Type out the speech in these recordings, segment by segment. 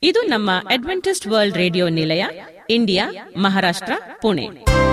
ಇದು ನಮ್ಮ Adventist world radio ನಿಲಯ ಇಂಡಿಯಾ ಮಹಾರಾಷ್ಟ್ರ ಪುಣೆ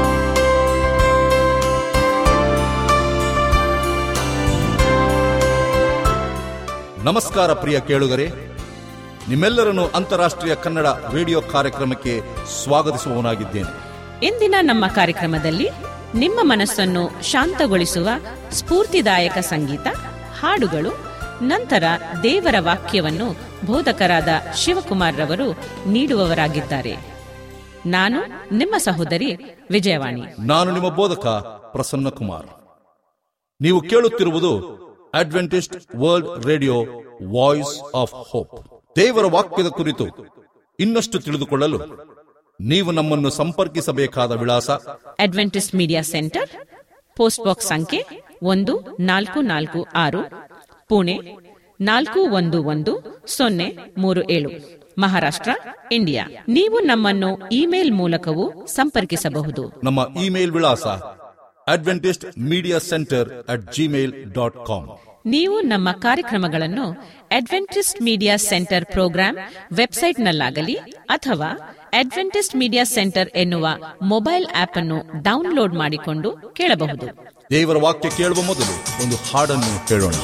ನಮಸ್ಕಾರ ಪ್ರಿಯ ಕೇಳುಗರೆ ನಿಮ್ಮೆಲ್ಲರನ್ನು ಅಂತಾರಾಷ್ಟ್ರೀಯ ಕನ್ನಡ ರೇಡಿಯೋ ಕಾರ್ಯಕ್ರಮಕ್ಕೆ ಸ್ವಾಗತಿಸುವವನಾಗಿದ್ದೇನೆ ಇಂದಿನ ನಮ್ಮ ಕಾರ್ಯಕ್ರಮದಲ್ಲಿ ನಿಮ್ಮ ಮನಸ್ಸನ್ನು ಶಾಂತಗೊಳಿಸುವ ಸ್ಫೂರ್ತಿದಾಯಕ ಸಂಗೀತ ಹಾಡುಗಳು ನಂತರ ದೇವರ ವಾಕ್ಯವನ್ನು ಬೋಧಕರಾದ ಶಿವಕುಮಾರ್ ರವರು ನೀಡುವವರಾಗಿದ್ದಾರೆ ನಾನು ನಿಮ್ಮ ಸಹೋದರಿ ವಿಜಯವಾಣಿ ನಾನು ನಿಮ್ಮ ಬೋಧಕ ಪ್ರಸನ್ನ ಕುಮಾರ್ ನೀವು ಕೇಳುತ್ತಿರುವುದು Adventist world radio voice of hope ದೇವರ ವಾಕ್ಯದ ಕುರಿತು ಇನ್ನಷ್ಟು ತಿಳಿದುಕೊಳ್ಳಲು ನೀವು ನಮ್ಮನ್ನು ಸಂಪರ್ಕಿಸಬೇಕಾದ ವಿಳಾಸ Adventist media centre post box ಸಂಖ್ಯೆ ಒಂದು ನಾಲ್ಕು ನಾಲ್ಕು ಆರು ಪುಣೆ ನಾಲ್ಕು ಒಂದು ಒಂದು ಸೊನ್ನೆ ಮೂರು ಏಳು ಮಹಾರಾಷ್ಟ್ರ ಇಂಡಿಯಾ ನೀವು ನಮ್ಮನ್ನು ಇಮೇಲ್ ಮೂಲಕವೂ ಸಂಪರ್ಕಿಸಬಹುದು ನಮ್ಮ ಇಮೇಲ್ ವಿಳಾಸ Adventist media centre at Gmail dot com ನೀವು ನಮ್ಮ ಕಾರ್ಯಕ್ರಮಗಳನ್ನು ಅಡ್ವೆಂಟಿಸ್ಟ್ ಮೀಡಿಯಾ ಸೆಂಟರ್ ಪ್ರೋಗ್ರಾಂ ವೆಬ್ಸೈಟ್ನಲ್ಲಾಗಲಿ ಅಥವಾ ಅಡ್ವೆಂಟಿಸ್ಟ್ ಮೀಡಿಯಾ ಸೆಂಟರ್ ಎನ್ನುವ ಮೊಬೈಲ್ ಆಪ್ ಅನ್ನು ಡೌನ್ಲೋಡ್ ಮಾಡಿಕೊಂಡು ಕೇಳಬಹುದು ದೇವರ ವಾಕ್ಯ ಕೇಳುವ ಮೊದಲು ಒಂದು ಹಾಡನ್ನು ಕೇಳೋಣ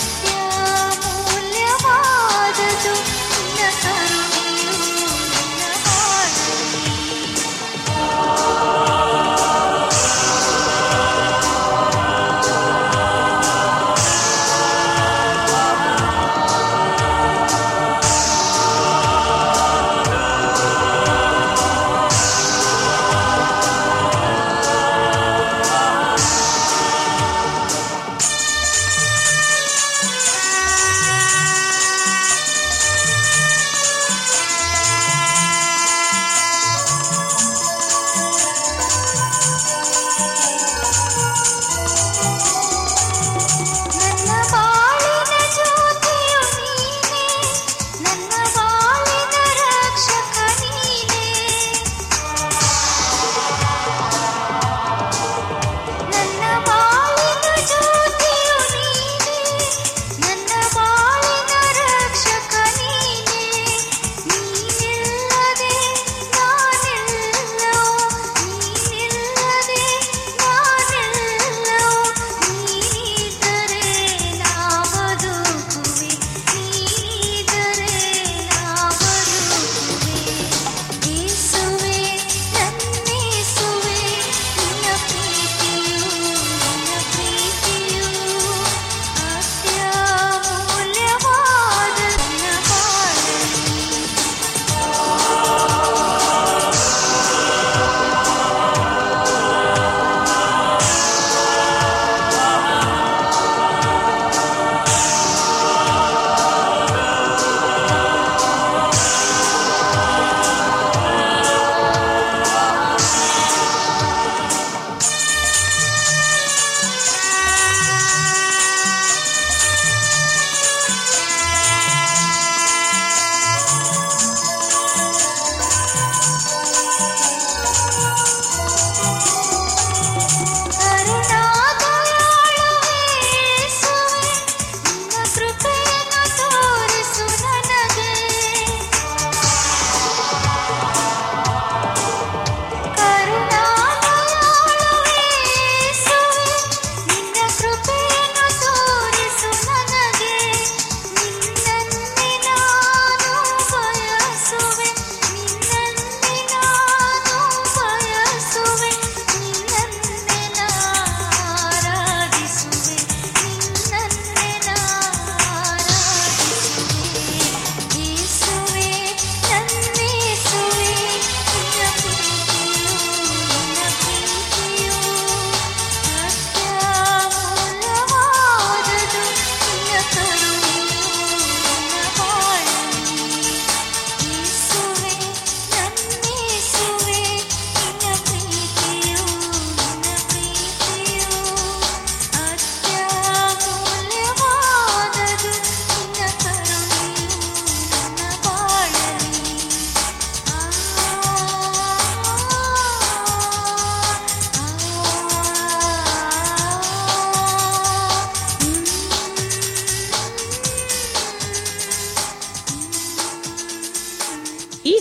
ಅತ್ಯಮೂಲ್ಯವಾದದು ನಿನ್ನ ಕರುಣೆಯು ನಿನ್ನ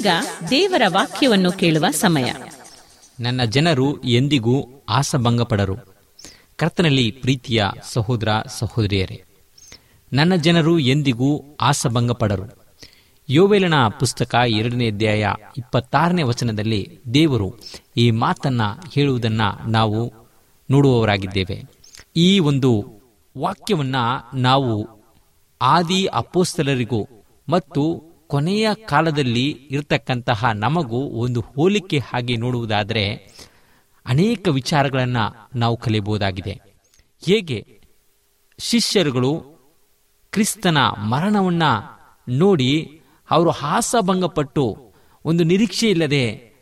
ಈಗ ದೇವರ ವಾಕ್ಯವನ್ನು ಕೇಳುವ ಸಮಯ ನನ್ನ ಜನರು ಎಂದಿಗೂ ಆಸಭಂಗಪಡರು ಕರ್ತನಲ್ಲಿ ಪ್ರೀತಿಯ ಸಹೋದರ ಸಹೋದರಿಯರೇ ನನ್ನ ಜನರು ಎಂದಿಗೂ ಆಸಭಂಗಪಡರು ಯೋವೇಲನ ಪುಸ್ತಕ ಎರಡನೇ ಅಧ್ಯಾಯ ಇಪ್ಪತ್ತಾರನೇ ವಚನದಲ್ಲಿ ದೇವರು ಈ ಮಾತನ್ನ ಹೇಳುವುದನ್ನ ನಾವು ನೋಡುವವರಾಗಿದ್ದೇವೆ ಈ ಒಂದು ವಾಕ್ಯವನ್ನ ನಾವು ಆದಿ ಅಪೋಸ್ತಲರಿಗೂ ಮತ್ತು ಕೊನೆಯ ಕಾಲದಲ್ಲಿ ಇರತಕ್ಕಂತಹ ನಮಗೂ ಒಂದು ಹೋಲಿಕೆ ಹಾಗೆ ನೋಡುವುದಾದರೆ ಅನೇಕ ವಿಚಾರಗಳನ್ನು ನಾವು ಕಲಿಯಬಹುದಾಗಿದೆ ಹೇಗೆ ಶಿಷ್ಯರುಗಳು ಕ್ರಿಸ್ತನ ಮರಣವನ್ನ ನೋಡಿ ಅವರು ಹಾಸಭಂಗಪಟ್ಟು ಒಂದು ನಿರೀಕ್ಷೆ ಇಲ್ಲದೆ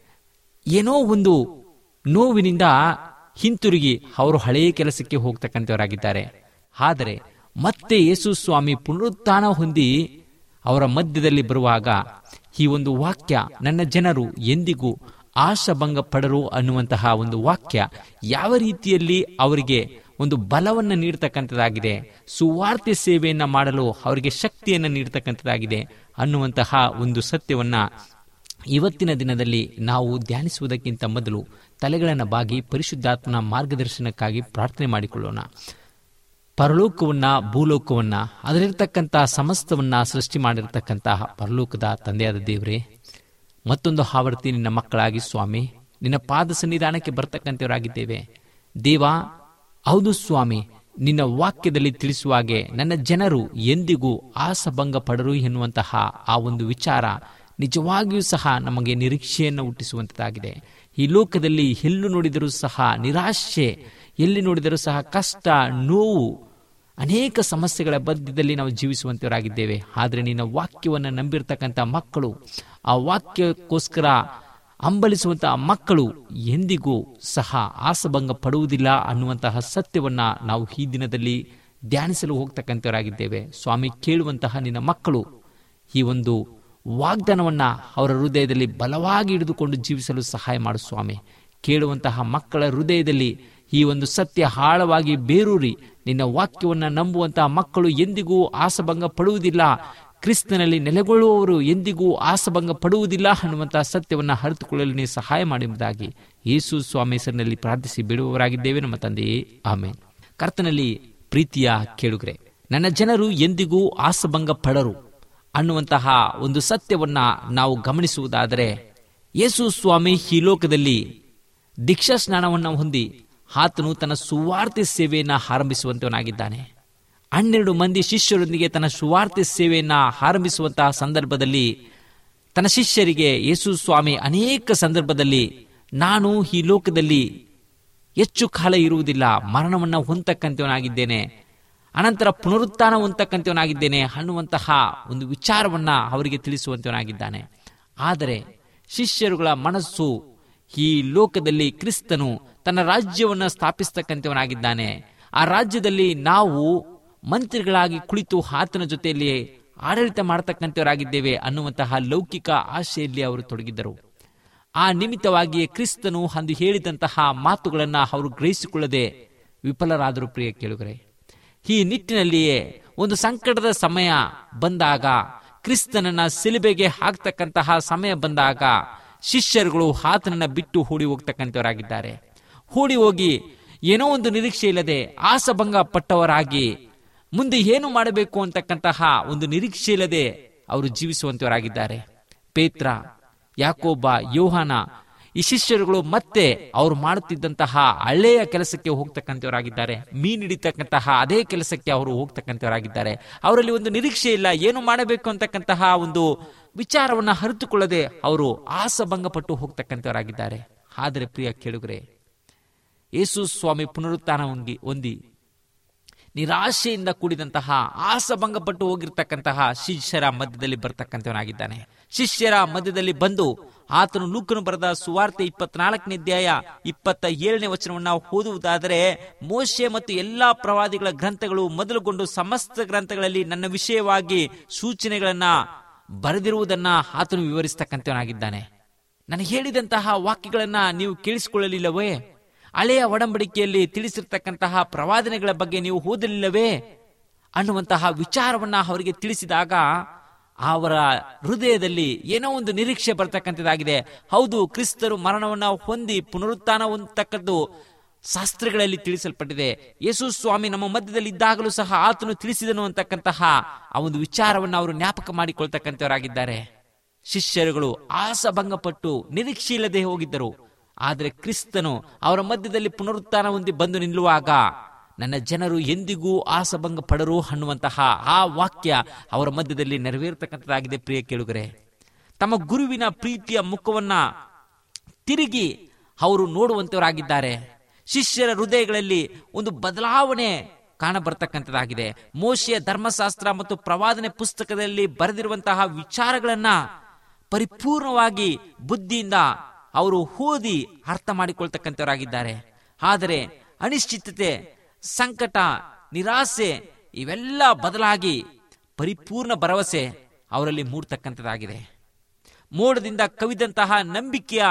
ಏನೋ ಒಂದು ನೋವಿನಿಂದ ಹಿಂತಿರುಗಿ ಅವರು ಹಳೆಯ ಕೆಲಸಕ್ಕೆ ಹೋಗ್ತಕ್ಕಂಥವರಾಗಿದ್ದಾರೆ ಆದರೆ ಮತ್ತೆ ಯೇಸು ಸ್ವಾಮಿ ಪುನರುತ್ಥಾನ ಹೊಂದಿ ಅವರ ಮಧ್ಯದಲ್ಲಿ ಬರುವಾಗ ಈ ಒಂದು ವಾಕ್ಯ ನನ್ನ ಜನರು ಎಂದಿಗೂ ಆಶಭಂಗ ಪಡರು ಅನ್ನುವಂತಹ ಒಂದು ವಾಕ್ಯ ಯಾವ ರೀತಿಯಲ್ಲಿ ಅವರಿಗೆ ಒಂದು ಬಲವನ್ನು ನೀಡತಕ್ಕಂಥದ್ದಾಗಿದೆ ಸುವಾರ್ತೆ ಸೇವೆಯನ್ನ ಮಾಡಲು ಅವರಿಗೆ ಶಕ್ತಿಯನ್ನು ನೀಡತಕ್ಕಂಥದ್ದಾಗಿದೆ ಅನ್ನುವಂತಹ ಒಂದು ಸತ್ಯವನ್ನ ಇವತ್ತಿನ ದಿನದಲ್ಲಿ ನಾವು ಧ್ಯಾನಿಸುವುದಕ್ಕಿಂತ ಮೊದಲು ತಲೆಗಳನ್ನು ಬಾಗಿ ಪರಿಶುದ್ಧಾತ್ಮನ ಮಾರ್ಗದರ್ಶನಕ್ಕಾಗಿ ಪ್ರಾರ್ಥನೆ ಮಾಡಿಕೊಳ್ಳೋಣ ಪರಲೋಕವನ್ನ ಭೂಲೋಕವನ್ನ ಅದರಲ್ಲಿರ್ತಕ್ಕಂತಹ ಸಮಸ್ತವನ್ನ ಸೃಷ್ಟಿ ಮಾಡಿರ್ತಕ್ಕಂತಹ ಪರಲೋಕದ ತಂದೆಯಾದ ದೇವರೇ ಮತ್ತೊಂದು ಆವರ್ತಿ ನಿನ್ನ ಮಕ್ಕಳಾಗಿ ಸ್ವಾಮಿ ನಿನ್ನ ಪಾದ ಸನ್ನಿಧಾನಕ್ಕೆ ಬರ್ತಕ್ಕಂಥವರಾಗಿದ್ದೇವೆ ದೇವ ಹೌದು ಸ್ವಾಮಿ ನಿನ್ನ ವಾಕ್ಯದಲ್ಲಿ ತಿಳಿಸುವ ಹಾಗೆ ನನ್ನ ಜನರು ಎಂದಿಗೂ ಆಸಭಂಗ ಪಡರು ಎನ್ನುವಂತಹ ಆ ಒಂದು ವಿಚಾರ ನಿಜವಾಗಿಯೂ ಸಹ ನಮಗೆ ನಿರೀಕ್ಷೆಯನ್ನು ಹುಟ್ಟಿಸುವಂಥದ್ದಾಗಿದೆ ಈ ಲೋಕದಲ್ಲಿ ಎಲ್ಲೂ ನೋಡಿದರೂ ಸಹ ನಿರಾಶೆ ಎಲ್ಲಿ ನೋಡಿದರೂ ಸಹ ಕಷ್ಟ ನೋವು ಅನೇಕ ಸಮಸ್ಯೆಗಳ ಮಧ್ಯದಲ್ಲಿ ನಾವು ಜೀವಿಸುವಂತವರಾಗಿದ್ದೇವೆ ಆದರೆ ನಿನ್ನ ವಾಕ್ಯವನ್ನು ನಂಬಿರ್ತಕ್ಕಂಥ ಮಕ್ಕಳು ಆ ವಾಕ್ಯಕ್ಕೋಸ್ಕರ ಹಂಬಲಿಸುವಂತಹ ಮಕ್ಕಳು ಎಂದಿಗೂ ಸಹ ಆಸಭಂಗ ಪಡುವುದಿಲ್ಲ ಅನ್ನುವಂತಹ ಸತ್ಯವನ್ನ ನಾವು ಈ ದಿನದಲ್ಲಿ ಧ್ಯಾನಿಸಲು ಹೋಗ್ತಕ್ಕಂಥವರಾಗಿದ್ದೇವೆ ಸ್ವಾಮಿ ಕೇಳುವಂತಹ ನಿನ್ನ ಮಕ್ಕಳು ಈ ಒಂದು ವಾಗ್ದಾನವನ್ನ ಅವರ ಹೃದಯದಲ್ಲಿ ಬಲವಾಗಿ ಹಿಡಿದುಕೊಂಡು ಜೀವಿಸಲು ಸಹಾಯ ಮಾಡು ಸ್ವಾಮಿ ಕೇಳುವಂತಹ ಮಕ್ಕಳ ಹೃದಯದಲ್ಲಿ ಈ ಒಂದು ಸತ್ಯ ಆಳವಾಗಿ ಬೇರೂರಿ ನಿನ್ನ ವಾಕ್ಯವನ್ನು ನಂಬುವಂತಹ ಮಕ್ಕಳು ಎಂದಿಗೂ ಆಸಭಂಗ ಪಡುವುದಿಲ್ಲ ಕ್ರಿಸ್ತನಲ್ಲಿ ನೆಲೆಗೊಳ್ಳುವವರು ಎಂದಿಗೂ ಆಸಭಂಗ ಪಡುವುದಿಲ್ಲ ಅನ್ನುವಂತಹ ಸತ್ಯವನ್ನು ಅರಿತುಕೊಳ್ಳಲು ನೀವು ಸಹಾಯ ಮಾಡುವುದಾಗಿ ಯೇಸು ಸ್ವಾಮಿ ಹೆಸರಿನಲ್ಲಿ ಪ್ರಾರ್ಥಿಸಿ ಬಿಡುವವರಾಗಿದ್ದೇವೆ ನಮ್ಮ ತಂದೆಯೇ ಆಮೇನ್ ಕರ್ತನಲ್ಲಿ ಪ್ರೀತಿಯ ಕೇಳುಗರೆ ನನ್ನ ಜನರು ಎಂದಿಗೂ ಆಸಭಂಗ ಪಡರು ಅನ್ನುವಂತಹ ಒಂದು ಸತ್ಯವನ್ನ ನಾವು ಗಮನಿಸುವುದಾದರೆ ಯೇಸು ಸ್ವಾಮಿ ಈ ಲೋಕದಲ್ಲಿ ದೀಕ್ಷಾ ಸ್ನಾನವನ್ನು ಹೊಂದಿ ಆತನು ತನ್ನ ಸುವಾರ್ತೆ ಸೇವೆಯನ್ನ ಆರಂಭಿಸುವಂತವನಾಗಿದ್ದಾನೆ ಹನ್ನೆರಡು ಮಂದಿ ಶಿಷ್ಯರೊಂದಿಗೆ ತನ್ನ ಸುವಾರ್ತೆ ಸೇವೆಯನ್ನ ಆರಂಭಿಸುವಂತಹ ಸಂದರ್ಭದಲ್ಲಿ ತನ್ನ ಶಿಷ್ಯರಿಗೆ ಯೇಸು ಸ್ವಾಮಿ ಅನೇಕ ಸಂದರ್ಭದಲ್ಲಿ ನಾನು ಈ ಲೋಕದಲ್ಲಿ ಹೆಚ್ಚು ಕಾಲ ಇರುವುದಿಲ್ಲ ಮರಣವನ್ನು ಹೊಂದತಕ್ಕಂಥವನಾಗಿದ್ದೇನೆ ಅನಂತರ ಪುನರುತ್ಥಾನ ಹೊಂದತಕ್ಕಂಥವನಾಗಿದ್ದೇನೆ ಅನ್ನುವಂತಹ ಒಂದು ವಿಚಾರವನ್ನ ಅವರಿಗೆ ತಿಳಿಸುವಂತವನಾಗಿದ್ದಾನೆ ಆದರೆ ಶಿಷ್ಯರುಗಳ ಮನಸ್ಸು ಈ ಲೋಕದಲ್ಲಿ ಕ್ರಿಸ್ತನು ತನ್ನ ರಾಜ್ಯವನ್ನು ಸ್ಥಾಪಿಸ್ತಕ್ಕಂಥವನಾಗಿದ್ದಾನೆ ಆ ರಾಜ್ಯದಲ್ಲಿ ನಾವು ಮಂತ್ರಿಗಳಾಗಿ ಕುಳಿತು ಆತನ ಜೊತೆಯಲ್ಲಿ ಆಡಳಿತ ಮಾಡತಕ್ಕಂಥವರಾಗಿದ್ದೇವೆ ಅನ್ನುವಂತಹ ಲೌಕಿಕ ಆಶೆಯಲ್ಲಿ ಅವರು ತೊಡಗಿದ್ದರು ಆ ನಿಮಿತ್ತವಾಗಿಯೇ ಕ್ರಿಸ್ತನು ಅಂದು ಹೇಳಿದಂತಹ ಮಾತುಗಳನ್ನು ಅವರು ಗ್ರಹಿಸಿಕೊಳ್ಳದೆ ವಿಫಲರಾದರು ಪ್ರಿಯ ಕೇಳುಗರೆ ಈ ನಿಟ್ಟಿನಲ್ಲಿಯೇ ಒಂದು ಸಂಕಟದ ಸಮಯ ಬಂದಾಗ ಕ್ರಿಸ್ತನನ್ನ ಸಿಲುಬೆಗೆ ಹಾಕ್ತಕ್ಕಂತಹ ಸಮಯ ಬಂದಾಗ ಶಿಷ್ಯರುಗಳು ಆತನನ್ನ ಬಿಟ್ಟು ಹೂಡಿ ಹೋಗ್ತಕ್ಕಂಥವರಾಗಿದ್ದಾರೆ ಹೂಡಿ ಹೋಗಿ ಏನೋ ಒಂದು ನಿರೀಕ್ಷೆ ಇಲ್ಲದೆ ಆಸಭಂಗ ಪಟ್ಟವರಾಗಿ ಮುಂದೆ ಏನು ಮಾಡಬೇಕು ಅಂತಕ್ಕಂತಹ ಒಂದು ನಿರೀಕ್ಷೆ ಇಲ್ಲದೆ ಅವರು ಜೀವಿಸುವಂತವರಾಗಿದ್ದಾರೆ ಪೇತ್ರ ಯಾಕೋಬ ಯೋಹಾನ ಈ ಶಿಷ್ಯರುಗಳು ಮತ್ತೆ ಅವರು ಮಾಡುತ್ತಿದ್ದಂತಹ ಹಳೆಯ ಕೆಲಸಕ್ಕೆ ಹೋಗ್ತಕ್ಕಂಥವರಾಗಿದ್ದಾರೆ ಮೀನ್ ಹಿಡಿತಕ್ಕಂತಹ ಅದೇ ಕೆಲಸಕ್ಕೆ ಅವರು ಹೋಗ್ತಕ್ಕಂಥವರಾಗಿದ್ದಾರೆ ಅವರಲ್ಲಿ ಒಂದು ನಿರೀಕ್ಷೆ ಇಲ್ಲ ಏನು ಮಾಡಬೇಕು ಅಂತಕ್ಕಂತಹ ಒಂದು ವಿಚಾರವನ್ನ ಅರಿತುಕೊಳ್ಳದೆ ಅವರು ಆಸಭಂಗಪಟ್ಟು ಹೋಗ್ತಕ್ಕಂಥವರಾಗಿದ್ದಾರೆ ಆದರೆ ಪ್ರಿಯ ಕೇಳುಗರೆ ಯೇಸು ಸ್ವಾಮಿ ಪುನರುತ್ಥಾನ ಹೊಂದಿ ಹೊಂದಿ ನಿರಾಶೆಯಿಂದ ಕೂಡಿದಂತಹ ಆಸಭಂಗಪಟ್ಟು ಹೋಗಿರ್ತಕ್ಕಂತಹ ಶಿಷ್ಯರ ಮಧ್ಯದಲ್ಲಿ ಬರ್ತಕ್ಕಂಥವನಾಗಿದ್ದಾನೆ ಶಿಷ್ಯರ ಮಧ್ಯದಲ್ಲಿ ಬಂದು ಆತನು ಲೂಕನು ಬರೆದ ಸುವಾರ್ತೆ ಇಪ್ಪತ್ನಾಲ್ಕನೇ ಅಧ್ಯಾಯ ಇಪ್ಪತ್ತ ಏಳನೇ ವಚನವನ್ನು ನಾವು ಓದುವುದಾದರೆ ಮೋಶೆ ಮತ್ತು ಎಲ್ಲಾ ಪ್ರವಾದಿಗಳ ಗ್ರಂಥಗಳು ಮೊದಲುಗೊಂಡು ಸಮಸ್ತ ಗ್ರಂಥಗಳಲ್ಲಿ ನನ್ನ ವಿಷಯವಾಗಿ ಸೂಚನೆಗಳನ್ನ ಬರೆದಿರುವುದನ್ನ ಆತನು ವಿವರಿಸ್ತಕ್ಕಂಥವನಾಗಿದ್ದಾನೆ ನಾನು ಹೇಳಿದಂತಹ ವಾಕ್ಯಗಳನ್ನ ನೀವು ಕೇಳಿಸಿಕೊಳ್ಳಲಿಲ್ಲವೇ ಹಳೆಯ ಒಡಂಬಡಿಕೆಯಲ್ಲಿ ತಿಳಿಸಿರ್ತಕ್ಕಂತಹ ಪ್ರವಾದನೆಗಳ ಬಗ್ಗೆ ನೀವು ಓದಲಿಲ್ಲವೇ ಅನ್ನುವಂತಹ ವಿಚಾರವನ್ನ ಅವರಿಗೆ ತಿಳಿಸಿದಾಗ ಅವರ ಹೃದಯದಲ್ಲಿ ಏನೋ ಒಂದು ನಿರೀಕ್ಷೆ ಬರ್ತಕ್ಕಂಥದ್ದಾಗಿದೆ ಹೌದು ಕ್ರಿಸ್ತರು ಮರಣವನ್ನ ಹೊಂದಿ ಪುನರುತ್ಥಾನ ಹೊಂದತಕ್ಕದ್ದು ಶಾಸ್ತ್ರಗಳಲ್ಲಿ ತಿಳಿಸಲ್ಪಟ್ಟಿದೆ ಯೇಸು ಸ್ವಾಮಿ ನಮ್ಮ ಮಧ್ಯದಲ್ಲಿ ಇದ್ದಾಗಲೂ ಸಹ ಆತನು ತಿಳಿಸಿದನು ಅಂತಕ್ಕಂತಹ ಆ ಒಂದು ವಿಚಾರವನ್ನು ಅವರು ಜ್ಞಾಪಕ ಮಾಡಿಕೊಳ್ತಕ್ಕಂಥವರಾಗಿದ್ದಾರೆ ಶಿಷ್ಯರುಗಳು ಆಸಭಂಗಪಟ್ಟು ನಿರೀಕ್ಷೆ ಇಲ್ಲದೆ ಹೋಗಿದ್ದರು ಆದರೆ ಕ್ರಿಸ್ತನು ಅವರ ಮಧ್ಯದಲ್ಲಿ ಪುನರುತ್ಥಾನ ಹೊಂದಿ ಬಂದು ನಿಲ್ಲುವಾಗ ನನ್ನ ಜನರು ಎಂದಿಗೂ ಆಸಭಂಗ ಪಡರು ಅನ್ನುವಂತಹ ಆ ವಾಕ್ಯ ಅವರ ಮಧ್ಯದಲ್ಲಿ ನೆರವೇರ್ತಕ್ಕಂಥದ್ದಾಗಿದೆ ಪ್ರಿಯ ಕೇಳುಗರೆ ತಮ್ಮ ಗುರುವಿನ ಪ್ರೀತಿಯ ಮುಖವನ್ನ ತಿರುಗಿ ಅವರು ನೋಡುವಂತವರಾಗಿದ್ದಾರೆ ಶಿಷ್ಯರ ಹೃದಯಗಳಲ್ಲಿ ಒಂದು ಬದಲಾವಣೆ ಕಾಣಬರ್ತಕ್ಕಂಥದ್ದಾಗಿದೆ ಮೋಶೆಯ ಧರ್ಮಶಾಸ್ತ್ರ ಮತ್ತು ಪ್ರವಾದನೆ ಪುಸ್ತಕದಲ್ಲಿ ಬರೆದಿರುವಂತಹ ವಿಚಾರಗಳನ್ನ ಪರಿಪೂರ್ಣವಾಗಿ ಬುದ್ಧಿಯಿಂದ ಅವರು ಓದಿ ಅರ್ಥ ಮಾಡಿಕೊಳ್ತಕ್ಕಂಥವರಾಗಿದ್ದಾರೆ ಆದರೆ ಅನಿಶ್ಚಿತತೆ ಸಂಕಟ ನಿರಾಸೆ ಇವೆಲ್ಲ ಬದಲಾಗಿ ಪರಿಪೂರ್ಣ ಭರವಸೆ ಅವರಲ್ಲಿ ಮೂಡ್ತಕ್ಕಂಥದ್ದಾಗಿದೆ ಮೋಡದಿಂದ ಕವಿದಂತಹ ನಂಬಿಕೆಯ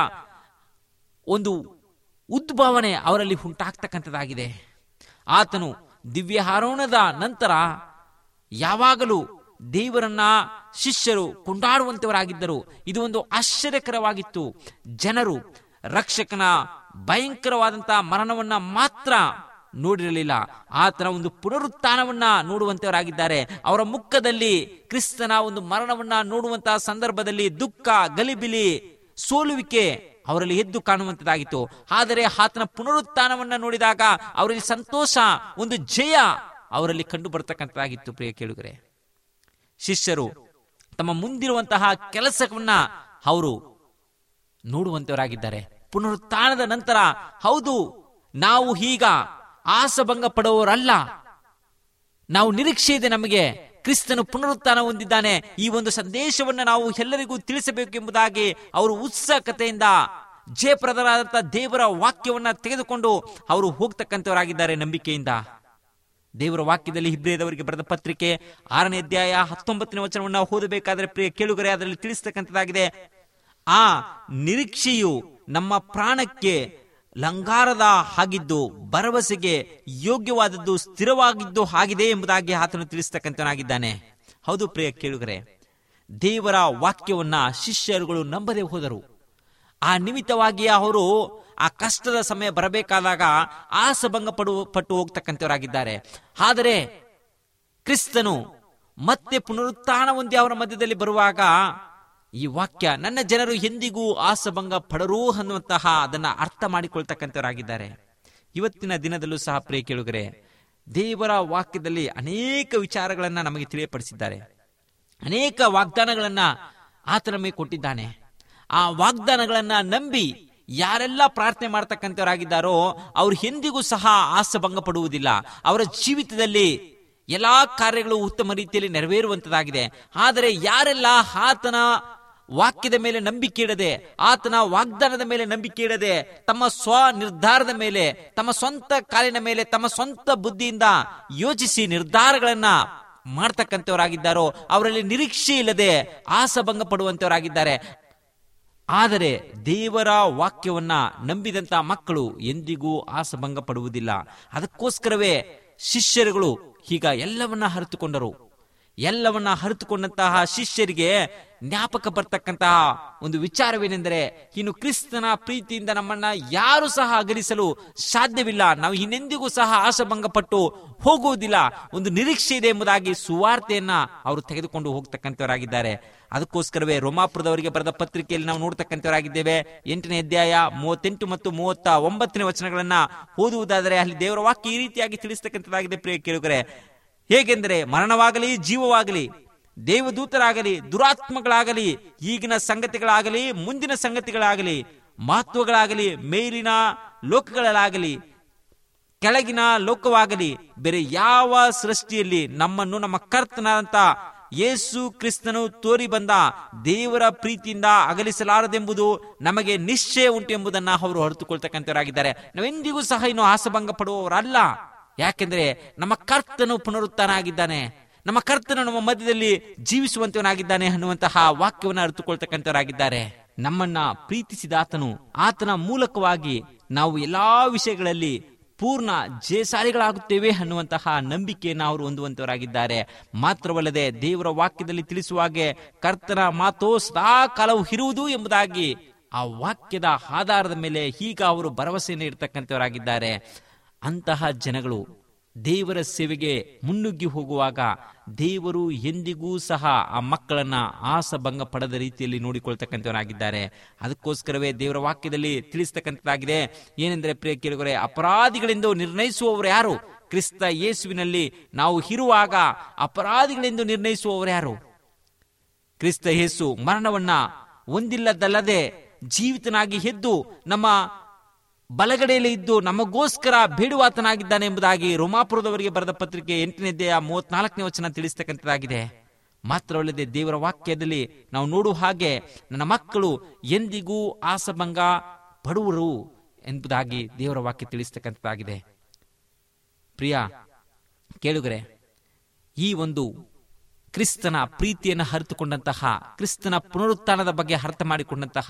ಒಂದು ಉದ್ಭವನೆ ಅವರಲ್ಲಿ ಉಂಟಾಗ್ತಕ್ಕಂಥದ್ದಾಗಿದೆ ಆತನು ದಿವ್ಯ ಆರೋಹಣದ ನಂತರ ಯಾವಾಗಲೂ ದೇವರನ್ನ ಶಿಷ್ಯರು ಕೊಂಡಾಡುವಂತವರಾಗಿದ್ದರು ಇದು ಒಂದು ಆಶ್ಚರ್ಯಕರವಾಗಿತ್ತು ಜನರು ರಕ್ಷಕನ ಭಯಂಕರವಾದಂತಹ ಮರಣವನ್ನ ಮಾತ್ರ ನೋಡಿರಲಿಲ್ಲ ಆತನ ಒಂದು ಪುನರುತ್ಥಾನವನ್ನ ನೋಡುವಂತವರಾಗಿದ್ದಾರೆ ಅವರ ಮುಖದಲ್ಲಿ ಕ್ರಿಸ್ತನ ಒಂದು ಮರಣವನ್ನ ನೋಡುವಂತಹ ಸಂದರ್ಭದಲ್ಲಿ ದುಃಖ ಗಲಿಬಿಲಿ ಸೋಲುವಿಕೆ ಅವರಲ್ಲಿ ಎದ್ದು ಕಾಣುವಂತದ್ದಾಗಿತ್ತು ಆದರೆ ಆತನ ಪುನರುತ್ಥಾನವನ್ನ ನೋಡಿದಾಗ ಅವರಲ್ಲಿ ಸಂತೋಷ ಒಂದು ಜಯ ಅವರಲ್ಲಿ ಕಂಡು ಬರ್ತಕ್ಕಂಥದ್ದಾಗಿತ್ತು ಪ್ರಿಯ ಕೇಳುಗರೆ ಶಿಷ್ಯರು ತಮ್ಮ ಮುಂದಿರುವಂತಹ ಕೆಲಸವನ್ನ ಅವರು ನೋಡುವಂತವರಾಗಿದ್ದಾರೆ ಪುನರುತ್ಥಾನದ ನಂತರ ಹೌದು ನಾವು ಈಗ ಆಸಭಂಗ ಪಡುವವರಲ್ಲ ನಾವು ನಿರೀಕ್ಷೆ ಇದೆ ನಮಗೆ ಕ್ರಿಸ್ತನು ಪುನರುತ್ಥಾನ ಹೊಂದಿದ್ದಾನೆ ಈ ಒಂದು ಸಂದೇಶವನ್ನು ನಾವು ಎಲ್ಲರಿಗೂ ತಿಳಿಸಬೇಕು ಎಂಬುದಾಗಿ ಅವರು ಉತ್ಸುಕತೆಯಿಂದ ಜಯಪ್ರದರಾದಂತಹ ದೇವರ ವಾಕ್ಯವನ್ನ ತೆಗೆದುಕೊಂಡು ಅವರು ಹೋಗ್ತಕ್ಕಂಥವರಾಗಿದ್ದಾರೆ ನಂಬಿಕೆಯಿಂದ ದೇವರ ವಾಕ್ಯದಲ್ಲಿ ಹಿಬ್ರಿಯದವರಿಗೆ ಬರೆದ ಪತ್ರಿಕೆ ಆರನೇ ಅಧ್ಯಾಯ ಹತ್ತೊಂಬತ್ತನೇ ವಚನವನ್ನು ಓದಬೇಕಾದ್ರೆ ಪ್ರಿಯ ಕೇಳುಗರೆ ಅದರಲ್ಲಿ ತಿಳಿಸ್ತಕ್ಕಂಥದ್ದಾಗಿದೆ ಆ ನಿರೀಕ್ಷೆಯು ನಮ್ಮ ಪ್ರಾಣಕ್ಕೆ ಲಂಗಾರದ ಆಗಿದ್ದು ಭರವಸೆಗೆ ಯೋಗ್ಯವಾದದ್ದು ಸ್ಥಿರವಾಗಿದ್ದು ಆಗಿದೆ ಎಂಬುದಾಗಿ ಆತನು ತಿಳಿಸ್ತಕ್ಕಂಥನಾಗಿದ್ದಾನೆ ಹೌದು ಪ್ರಿಯ ಕೇಳುಗರೆ ದೇವರ ವಾಕ್ಯವನ್ನ ಶಿಷ್ಯರುಗಳು ನಂಬದೆ ಹೋದರು ಆ ನಿಮಿತ್ತವಾಗಿ ಅವರು ಆ ಕಷ್ಟದ ಸಮಯ ಬರಬೇಕಾದಾಗ ಆಸಭಂಗ ಪಡು ಪಟ್ಟು ಹೋಗ್ತಕ್ಕಂಥವರಾಗಿದ್ದಾರೆ ಆದರೆ ಕ್ರಿಸ್ತನು ಮತ್ತೆ ಪುನರುತ್ಥಾನ ಹೊಂದಿ ಅವರ ಮಧ್ಯದಲ್ಲಿ ಬರುವಾಗ ಈ ವಾಕ್ಯ ನನ್ನ ಜನರು ಎಂದಿಗೂ ಆಸಭಂಗ ಪಡರೂ ಅನ್ನುವಂತಹ ಅದನ್ನ ಅರ್ಥ ಮಾಡಿಕೊಳ್ತಕ್ಕಂಥವರಾಗಿದ್ದಾರೆ ಇವತ್ತಿನ ದಿನದಲ್ಲೂ ಸಹ ಪ್ರಿಯ ಕೇಳುಗರೆ ದೇವರ ವಾಕ್ಯದಲ್ಲಿ ಅನೇಕ ವಿಚಾರಗಳನ್ನ ನಮಗೆ ತಿಳಿಯಪಡಿಸಿದ್ದಾರೆ ಅನೇಕ ವಾಗ್ದಾನಗಳನ್ನ ಆತ ನಮಗೆ ಕೊಟ್ಟಿದ್ದಾನೆ ಆ ವಾಗ್ದಾನಗಳನ್ನ ನಂಬಿ ಯಾರೆಲ್ಲ ಪ್ರಾರ್ಥನೆ ಮಾಡ್ತಕ್ಕಂಥವರಾಗಿದ್ದಾರೋ ಅವ್ರು ಎಂದಿಗೂ ಸಹ ಆಸಭಂಗ ಪಡುವುದಿಲ್ಲ ಅವರ ಜೀವಿತದಲ್ಲಿ ಎಲ್ಲಾ ಕಾರ್ಯಗಳು ಉತ್ತಮ ರೀತಿಯಲ್ಲಿ ನೆರವೇರುವಂತದಾಗಿದೆ ಆದರೆ ಯಾರೆಲ್ಲ ಆತನ ವಾಕ್ಯದ ಮೇಲೆ ನಂಬಿಕೆ ಇಡದೆ ಆತನ ವಾಗ್ದಾನದ ಮೇಲೆ ನಂಬಿಕೆ ಇಡದೆ ತಮ್ಮ ಸ್ವ ನಿರ್ಧಾರದ ಮೇಲೆ ತಮ್ಮ ಸ್ವಂತ ಕಾಲಿನ ಮೇಲೆ ತಮ್ಮ ಸ್ವಂತ ಬುದ್ಧಿಯಿಂದ ಯೋಚಿಸಿ ನಿರ್ಧಾರಗಳನ್ನ ಮಾಡ್ತಕ್ಕಂಥವರಾಗಿದ್ದಾರೋ ಅವರಲ್ಲಿ ನಿರೀಕ್ಷೆ ಇಲ್ಲದೆ ಆಸಭಂಗ ಪಡುವಂತವರಾಗಿದ್ದಾರೆ ಆದರೆ ದೇವರ ವಾಕ್ಯವನ್ನ ನಂಬಿದಂತ ಮಕ್ಕಳು ಎಂದಿಗೂ ಆಸಭಂಗ ಪಡುವುದಿಲ್ಲ ಅದಕ್ಕೋಸ್ಕರವೇ ಶಿಷ್ಯರುಗಳು ಈಗ ಎಲ್ಲವನ್ನ ಹರಿತುಕೊಂಡರು ಎಲ್ಲವನ್ನ ಹರಿತುಕೊಂಡಂತಹ ಶಿಷ್ಯರಿಗೆ ಜ್ಞಾಪಕ ಬರ್ತಕ್ಕಂತಹ ಒಂದು ವಿಚಾರವೇನೆಂದರೆ ಇನ್ನು ಕ್ರಿಸ್ತನ ಪ್ರೀತಿಯಿಂದ ನಮ್ಮನ್ನ ಯಾರು ಸಹ ಅಗಲಿಸಲು ಸಾಧ್ಯವಿಲ್ಲ ನಾವು ಇನ್ನೆಂದಿಗೂ ಸಹ ಆಶಭಂಗ ಪಟ್ಟು ಹೋಗುವುದಿಲ್ಲ ಒಂದು ನಿರೀಕ್ಷೆ ಇದೆ ಎಂಬುದಾಗಿ ಸುವಾರ್ತೆಯನ್ನ ಅವರು ತೆಗೆದುಕೊಂಡು ಹೋಗ್ತಕ್ಕಂಥವರಾಗಿದ್ದಾರೆ ಅದಕ್ಕೋಸ್ಕರವೇ ರೋಮಾಪುರದವರಿಗೆ ಬರೆದ ಪತ್ರಿಕೆಯಲ್ಲಿ ನಾವು ನೋಡ್ತಕ್ಕಂಥವರಾಗಿದ್ದೇವೆ ಎಂಟನೇ ಅಧ್ಯಾಯ ಮೂವತ್ತೆಂಟು ಮತ್ತು ಮೂವತ್ತ ಒಂಬತ್ತನೇ ವಚನಗಳನ್ನ ಓದುವುದಾದರೆ ಅಲ್ಲಿ ದೇವರ ವಾಕ್ಯ ಈ ರೀತಿಯಾಗಿ ತಿಳಿಸ್ತಕ್ಕಂಥದ್ದಾಗಿದೆ ಪ್ರಿಯ ಕೇಳುಗರೆ ಹೇಗೆಂದರೆ ಮರಣವಾಗಲಿ ಜೀವವಾಗಲಿ ದೇವದೂತರಾಗಲಿ ದುರಾತ್ಮಗಳಾಗಲಿ ಈಗಿನ ಸಂಗತಿಗಳಾಗಲಿ ಮುಂದಿನ ಸಂಗತಿಗಳಾಗಲಿ ಮಹತ್ವಗಳಾಗಲಿ ಮೇಲಿನ ಲೋಕಗಳಾಗಲಿ ಕೆಳಗಿನ ಲೋಕವಾಗಲಿ ಬೇರೆ ಯಾವ ಸೃಷ್ಟಿಯಲ್ಲಿ ನಮ್ಮನ್ನು ನಮ್ಮ ಕರ್ತನಾದಂತ ಯೇಸು ಕ್ರಿಸ್ತನು ತೋರಿ ಬಂದ ದೇವರ ಪ್ರೀತಿಯಿಂದ ಅಗಲಿಸಲಾರದೆಂಬುದು ನಮಗೆ ನಿಶ್ಚಯ ಉಂಟು ಎಂಬುದನ್ನ ಅವರು ಹೊರತುಕೊಳ್ತಕ್ಕಂಥವರಾಗಿದ್ದಾರೆ ನಾವೆಂದಿಗೂ ಸಹ ಇನ್ನು ಆಸಭಂಗ ಪಡುವವರಲ್ಲ ಯಾಕೆಂದ್ರೆ ನಮ್ಮ ಕರ್ತನು ಪುನರುತ್ಥಾನ ಆಗಿದ್ದಾನೆ ನಮ್ಮ ಕರ್ತನು ನಮ್ಮ ಮಧ್ಯದಲ್ಲಿ ಜೀವಿಸುವಂತವನಾಗಿದ್ದಾನೆ ಅನ್ನುವಂತಹ ವಾಕ್ಯವನ್ನು ಅರಿತುಕೊಳ್ತಕ್ಕಂಥವರಾಗಿದ್ದಾರೆ ನಮ್ಮನ್ನ ಪ್ರೀತಿಸಿದ ಆತನು ಆತನ ಮೂಲಕವಾಗಿ ನಾವು ಎಲ್ಲಾ ವಿಷಯಗಳಲ್ಲಿ ಪೂರ್ಣ ಜಯಶಾಲಿಗಳಾಗುತ್ತೇವೆ ಅನ್ನುವಂತಹ ನಂಬಿಕೆಯನ್ನು ಅವರು ಹೊಂದುವಂತವರಾಗಿದ್ದಾರೆ ಮಾತ್ರವಲ್ಲದೆ ದೇವರ ವಾಕ್ಯದಲ್ಲಿ ತಿಳಿಸುವ ಹಾಗೆ ಕರ್ತನ ಮಾತು ಸದಾ ಕಾಲವು ಇರುವುದು ಎಂಬುದಾಗಿ ಆ ವಾಕ್ಯದ ಆಧಾರದ ಮೇಲೆ ಈಗ ಅವರು ಭರವಸೆಯನ್ನು ಇರ್ತಕ್ಕಂಥವರಾಗಿದ್ದಾರೆ ಅಂತಹ ಜನಗಳು ದೇವರ ಸೇವೆಗೆ ಮುನ್ನುಗ್ಗಿ ಹೋಗುವಾಗ ದೇವರು ಎಂದಿಗೂ ಸಹ ಆ ಮಕ್ಕಳನ್ನ ಆಸಭಂಗ ಪಡದ ರೀತಿಯಲ್ಲಿ ನೋಡಿಕೊಳ್ತಕ್ಕಂಥವರಾಗಿದ್ದಾರೆ ಅದಕ್ಕೋಸ್ಕರವೇ ದೇವರ ವಾಕ್ಯದಲ್ಲಿ ತಿಳಿಸ್ತಕ್ಕಂಥದ್ದಾಗಿದೆ ಏನೆಂದರೆ ಪ್ರಿಯ ಕೇಳುಗರೆ ಅಪರಾಧಿಗಳೆಂದು ನಿರ್ಣಯಿಸುವವರು ಯಾರು ಕ್ರಿಸ್ತ ಯೇಸುವಿನಲ್ಲಿ ನಾವು ಇರುವಾಗ ಅಪರಾಧಿಗಳೆಂದು ನಿರ್ಣಯಿಸುವವರು ಯಾರು ಕ್ರಿಸ್ತ ಯೇಸು ಮರಣವನ್ನ ಒಂದಿಲ್ಲದಲ್ಲದೆ ಜೀವಿತನಾಗಿ ಎದ್ದು ನಮ್ಮ ಬಲಗಡೆಯಲ್ಲಿ ಇದ್ದು ನಮಗೋಸ್ಕರ ಬೇಡುವಾತನಾಗಿದ್ದಾನೆ ಎಂಬುದಾಗಿ ರೋಮಾಪುರದವರಿಗೆ ಬರೆದ ಪತ್ರಿಕೆ ಎಂಟನೇದೆಯ ಮೂವತ್ನಾಲ್ಕನೇ ವಚನ ತಿಳಿಸ್ತಕ್ಕಂಥದ್ದಾಗಿದೆ ಮಾತ್ರವಲ್ಲದೆ ದೇವರ ವಾಕ್ಯದಲ್ಲಿ ನಾವು ನೋಡುವ ಹಾಗೆ ನನ್ನ ಮಕ್ಕಳು ಎಂದಿಗೂ ಆಸಭಂಗ ಪಡುವರು ಎಂಬುದಾಗಿ ದೇವರ ವಾಕ್ಯ ತಿಳಿಸ್ತಕ್ಕಂಥದ್ದಾಗಿದೆ ಪ್ರಿಯ ಕೇಳುಗರೆ ಈ ಒಂದು ಕ್ರಿಸ್ತನ ಪ್ರೀತಿಯನ್ನು ಅರಿತುಕೊಂಡಂತಹ ಕ್ರಿಸ್ತನ ಪುನರುತ್ಥಾನದ ಬಗ್ಗೆ ಅರ್ಥ ಮಾಡಿಕೊಂಡಂತಹ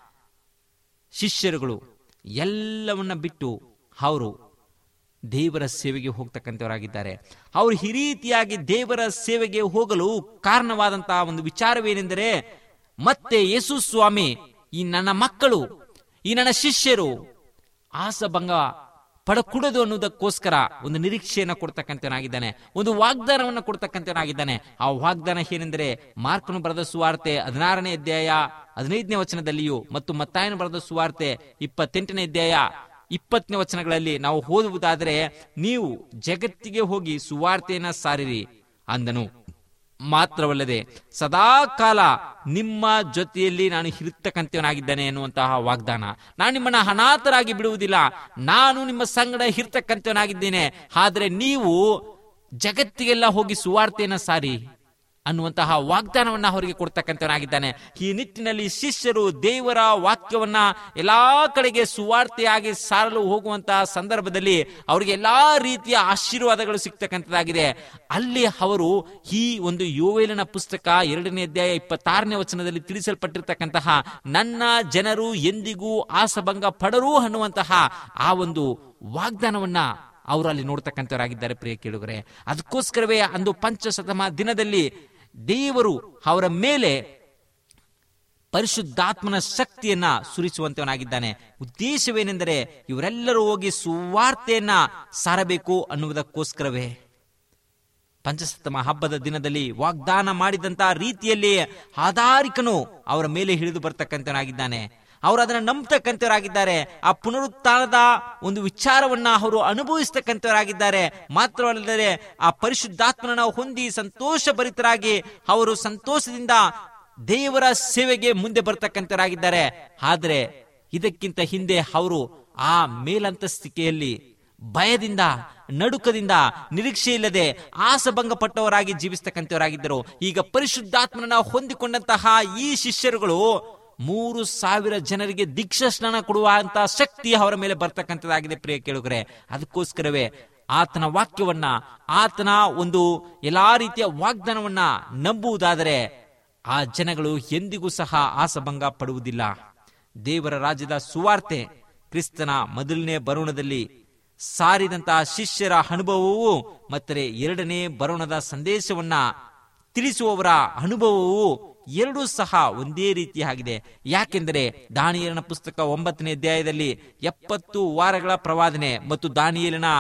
ಶಿಷ್ಯರುಗಳು ಎಲ್ಲವನ್ನ ಬಿಟ್ಟು ಅವರು ದೇವರ ಸೇವೆಗೆ ಹೋಗ್ತಕ್ಕಂಥವರಾಗಿದ್ದಾರೆ ಅವರು ಈ ರೀತಿಯಾಗಿ ದೇವರ ಸೇವೆಗೆ ಹೋಗಲು ಕಾರಣವಾದಂತಹ ಒಂದು ವಿಚಾರವೇನೆಂದರೆ ಮತ್ತೆ ಯೇಸು ಸ್ವಾಮಿ ಈ ನನ್ನ ಮಕ್ಕಳು ಈ ನನ್ನ ಶಿಷ್ಯರು ಆಸಭಂಗ ಪಡಕೂಡದು ಅನ್ನುವುದಕ್ಕೋಸ್ಕರ ಒಂದು ನಿರೀಕ್ಷೆಯನ್ನು ಕೊಡ್ತಕ್ಕಂಥವನಾಗಿದ್ದಾನೆ ಒಂದು ವಾಗ್ದಾನವನ್ನು ಕೊಡ್ತಕ್ಕಂಥವನಾಗಿದ್ದಾನೆ ಆ ವಾಗ್ದಾನ ಏನೆಂದರೆ ಮಾರ್ಕನು ಬರೆದ ಸುವಾರ್ತೆ ಹದಿನಾರನೇ ಅಧ್ಯಾಯ ಹದಿನೈದನೇ ವಚನದಲ್ಲಿಯೂ ಮತ್ತು ಮತ್ತಾಯನು ಬರೆದ ಸುವಾರ್ತೆ ಇಪ್ಪತ್ತೆಂಟನೇ ಅಧ್ಯಾಯ ಇಪ್ಪತ್ತನೇ ವಚನಗಳಲ್ಲಿ ನಾವು ಓದುವುದಾದರೆ ನೀವು ಜಗತ್ತಿಗೆ ಹೋಗಿ ಸುವಾರ್ತೆಯನ್ನ ಸಾರಿರಿ ಅಂದನು ಮಾತ್ರವಲ್ಲದೆ ಸದಾ ಕಾಲ ನಿಮ್ಮ ಜೊತೆಯಲ್ಲಿ ನಾನು ಇರ್ತಕ್ಕಂಥವನಾಗಿದ್ದೇನೆ ಎನ್ನುವಂತಹ ವಾಗ್ದಾನ ನಾನು ನಿಮ್ಮನ್ನ ಅನಾಥರಾಗಿ ಬಿಡುವುದಿಲ್ಲ ನಾನು ನಿಮ್ಮ ಸಂಗಡ ಇರ್ತಕ್ಕಂಥವನಾಗಿದ್ದೇನೆ ಆದರೆ ನೀವು ಜಗತ್ತಿಗೆಲ್ಲ ಹೋಗಿ ಸುವಾರ್ತೆಯನ್ನ ಸಾರಿ ಅನ್ನುವಂತಹ ವಾಗ್ದಾನವನ್ನ ಅವರಿಗೆ ಕೊಡ್ತಕ್ಕಂಥವನಾಗಿದ್ದಾನೆ ಈ ನಿಟ್ಟಿನಲ್ಲಿ ಶಿಷ್ಯರು ದೇವರ ವಾಕ್ಯವನ್ನ ಎಲ್ಲಾ ಕಡೆಗೆ ಸುವಾರ್ತೆಯಾಗಿ ಸಾರಲು ಹೋಗುವಂತಹ ಸಂದರ್ಭದಲ್ಲಿ ಅವರಿಗೆ ಎಲ್ಲಾ ರೀತಿಯ ಆಶೀರ್ವಾದಗಳು ಸಿಗ್ತಕ್ಕಂಥದ್ದಾಗಿದೆ ಅಲ್ಲಿ ಅವರು ಈ ಒಂದು ಯೋವೇಲನ ಪುಸ್ತಕ ಎರಡನೇ ಅಧ್ಯಾಯ ಇಪ್ಪತ್ತಾರನೇ ವಚನದಲ್ಲಿ ತಿಳಿಸಲ್ಪಟ್ಟಿರ್ತಕ್ಕಂತಹ ನನ್ನ ಜನರು ಎಂದಿಗೂ ಆಸಭಂಗ ಪಡರು ಅನ್ನುವಂತಹ ಆ ಒಂದು ವಾಗ್ದಾನವನ್ನ ಅವರು ಅಲ್ಲಿ ನೋಡ್ತಕ್ಕಂಥವರಾಗಿದ್ದಾರೆ ಪ್ರಿಯ ಕೇಳುಗರೆ ಅದಕ್ಕೋಸ್ಕರವೇ ಅಂದು ಪಂಚಶತಮ ದಿನದಲ್ಲಿ ದೇವರು ಅವರ ಮೇಲೆ ಪರಿಶುದ್ಧಾತ್ಮನ ಶಕ್ತಿಯನ್ನ ಸುರಿಸುವಂತವನಾಗಿದ್ದಾನೆ ಉದ್ದೇಶವೇನೆಂದರೆ ಇವರೆಲ್ಲರೂ ಹೋಗಿ ಸುವಾರ್ತೆಯನ್ನ ಸಾರಬೇಕು ಅನ್ನುವುದಕ್ಕೋಸ್ಕರವೇ ಪಂಚಸಪ್ತಮ ಹಬ್ಬದ ದಿನದಲ್ಲಿ ವಾಗ್ದಾನ ಮಾಡಿದಂತಹ ರೀತಿಯಲ್ಲಿ ಆಧಾರಿಕನು ಅವರ ಮೇಲೆ ಹಿಡಿದು ಬರ್ತಕ್ಕಂಥವನಾಗಿದ್ದಾನೆ ಅವರು ಅದನ್ನು ನಂಬತಕ್ಕಂಥವರಾಗಿದ್ದಾರೆ ಆ ಪುನರುತ್ಥಾನದ ಒಂದು ವಿಚಾರವನ್ನ ಅವರು ಅನುಭವಿಸ್ತಕ್ಕಂಥವರಾಗಿದ್ದಾರೆ ಮಾತ್ರವಲ್ಲದೆ ಆ ಪರಿಶುದ್ಧಾತ್ಮನ ಹೊಂದಿ ಸಂತೋಷ ಭರಿತರಾಗಿ ಅವರು ಸಂತೋಷದಿಂದ ದೇವರ ಸೇವೆಗೆ ಮುಂದೆ ಬರ್ತಕ್ಕಂಥವರಾಗಿದ್ದಾರೆ ಆದರೆ ಇದಕ್ಕಿಂತ ಹಿಂದೆ ಅವರು ಆ ಮೇಲಂತಸ್ತಿಕೆಯಲ್ಲಿ ಭಯದಿಂದ ನಡುಕದಿಂದ ನಿರೀಕ್ಷೆ ಇಲ್ಲದೆ ಆಸಭಂಗ ಪಟ್ಟವರಾಗಿ ಜೀವಿಸ್ತಕ್ಕಂಥವರಾಗಿದ್ದರು ಈಗ ಪರಿಶುದ್ಧಾತ್ಮನ ಹೊಂದಿಕೊಂಡಂತಹ ಈ ಶಿಷ್ಯರುಗಳು ಮೂರು ಸಾವಿರ ಜನರಿಗೆ ದೀಕ್ಷಾ ಸ್ನಾನ ಕೊಡುವಂತ ಶಕ್ತಿ ಅವರ ಮೇಲೆ ಬರ್ತಕ್ಕಂಥದ್ದಾಗಿದೆ ಪ್ರಿಯ ಕೇಳುಗರೆ ಅದಕ್ಕೋಸ್ಕರವೇ ಆತನ ವಾಕ್ಯವನ್ನ ಆತನ ಒಂದು ಎಲ್ಲಾ ರೀತಿಯ ವಾಗ್ದಾನವನ್ನ ನಂಬುವುದಾದರೆ ಆ ಜನಗಳು ಎಂದಿಗೂ ಸಹ ಆಸಭಂಗ ಪಡುವುದಿಲ್ಲ ದೇವರ ರಾಜ್ಯದ ಸುವಾರ್ತೆ ಕ್ರಿಸ್ತನ ಮೊದಲನೇ ಬರುಣದಲ್ಲಿ ಸಾರಿದಂತಹ ಶಿಷ್ಯರ ಅನುಭವವು ಮತ್ತೆ ಎರಡನೇ ಬರುಣದ ಸಂದೇಶವನ್ನ ತಿಳಿಸುವವರ ಅನುಭವವು ಎರಡೂ ಸಹ ಒಂದೇ ರೀತಿಯಾಗಿದೆ ಯಾಕೆಂದರೆ ದಾನಿಯಲಿನ ಪುಸ್ತಕ ಒಂಬತ್ತನೇ ಅಧ್ಯಾಯದಲ್ಲಿ ಎಪ್ಪತ್ತು ವಾರಗಳ ಪ್ರವಾದನೆ ಮತ್ತು ದಾನಿಯಲಿನ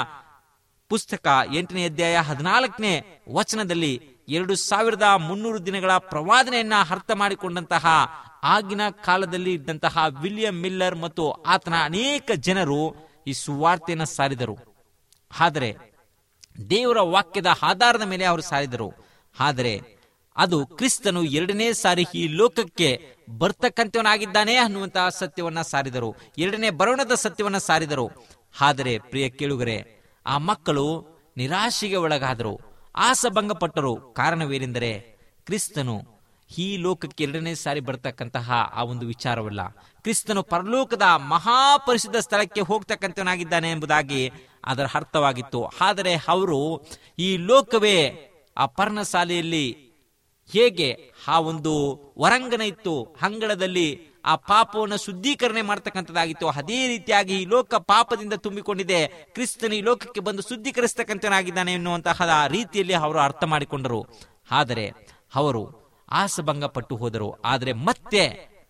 ಪುಸ್ತಕ ಎಂಟನೇ ಅಧ್ಯಾಯ ಹದಿನಾಲ್ಕನೇ ವಚನದಲ್ಲಿ ಎರಡು ಸಾವಿರದ ಮುನ್ನೂರು ದಿನಗಳ ಪ್ರವಾದನೆಯನ್ನ ಅರ್ಥ ಮಾಡಿಕೊಂಡಂತಹ ಆಗಿನ ಕಾಲದಲ್ಲಿ ಇದ್ದಂತಹ ವಿಲಿಯಂ ಮಿಲ್ಲರ್ ಮತ್ತು ಆತನ ಅನೇಕ ಜನರು ಈ ಸುವಾರ್ತೆಯನ್ನು ಸಾರಿದರು ಆದರೆ ದೇವರ ವಾಕ್ಯದ ಆಧಾರದ ಮೇಲೆ ಅವರು ಸಾರಿದರು ಆದರೆ ಅದು ಕ್ರಿಸ್ತನು ಎರಡನೇ ಸಾರಿ ಈ ಲೋಕಕ್ಕೆ ಬರ್ತಕ್ಕಂಥವನಾಗಿದ್ದಾನೆ ಅನ್ನುವಂತಹ ಸತ್ಯವನ್ನ ಸಾರಿದರು ಎರಡನೇ ಬರೋಣದ ಸತ್ಯವನ್ನ ಸಾರಿದರು ಆದರೆ ಪ್ರಿಯ ಕೇಳುಗರೆ ಆ ಮಕ್ಕಳು ನಿರಾಶೆಗೆ ಒಳಗಾದರು ಆಸಭಂಗಪಟ್ಟರು ಕಾರಣವೇನೆಂದರೆ ಕ್ರಿಸ್ತನು ಈ ಲೋಕಕ್ಕೆ ಎರಡನೇ ಸಾರಿ ಬರ್ತಕ್ಕಂತಹ ಆ ಒಂದು ವಿಚಾರವಲ್ಲ ಕ್ರಿಸ್ತನು ಪರಲೋಕದ ಮಹಾಪರಿಶುದ್ಧ ಸ್ಥಳಕ್ಕೆ ಹೋಗ್ತಕ್ಕಂಥವನಾಗಿದ್ದಾನೆ ಎಂಬುದಾಗಿ ಅದರ ಅರ್ಥವಾಗಿತ್ತು ಆದರೆ ಅವರು ಈ ಲೋಕವೇ ಆ ಪರ್ಣಶಾಲೆಯಲ್ಲಿ ಹೇಗೆ ಆ ಒಂದು ಹೊರಂಗನ ಇತ್ತು ಅಂಗಳದಲ್ಲಿ ಆ ಪಾಪವನ್ನು ಶುದ್ಧೀಕರಣೆ ಮಾಡ್ತಕ್ಕಂಥದ್ದಾಗಿತ್ತು ಅದೇ ರೀತಿಯಾಗಿ ಈ ಲೋಕ ಪಾಪದಿಂದ ತುಂಬಿಕೊಂಡಿದೆ ಕ್ರಿಸ್ತನು ಈ ಲೋಕಕ್ಕೆ ಬಂದು ಶುದ್ಧೀಕರಿಸ್ತಕ್ಕಂಥನಾಗಿದ್ದಾನೆ ಎನ್ನುವಂತಹ ರೀತಿಯಲ್ಲಿ ಅವರು ಅರ್ಥ ಮಾಡಿಕೊಂಡರು ಆದರೆ ಅವರು ಆಸಭಂಗ ಪಟ್ಟು ಹೋದರು ಆದರೆ ಮತ್ತೆ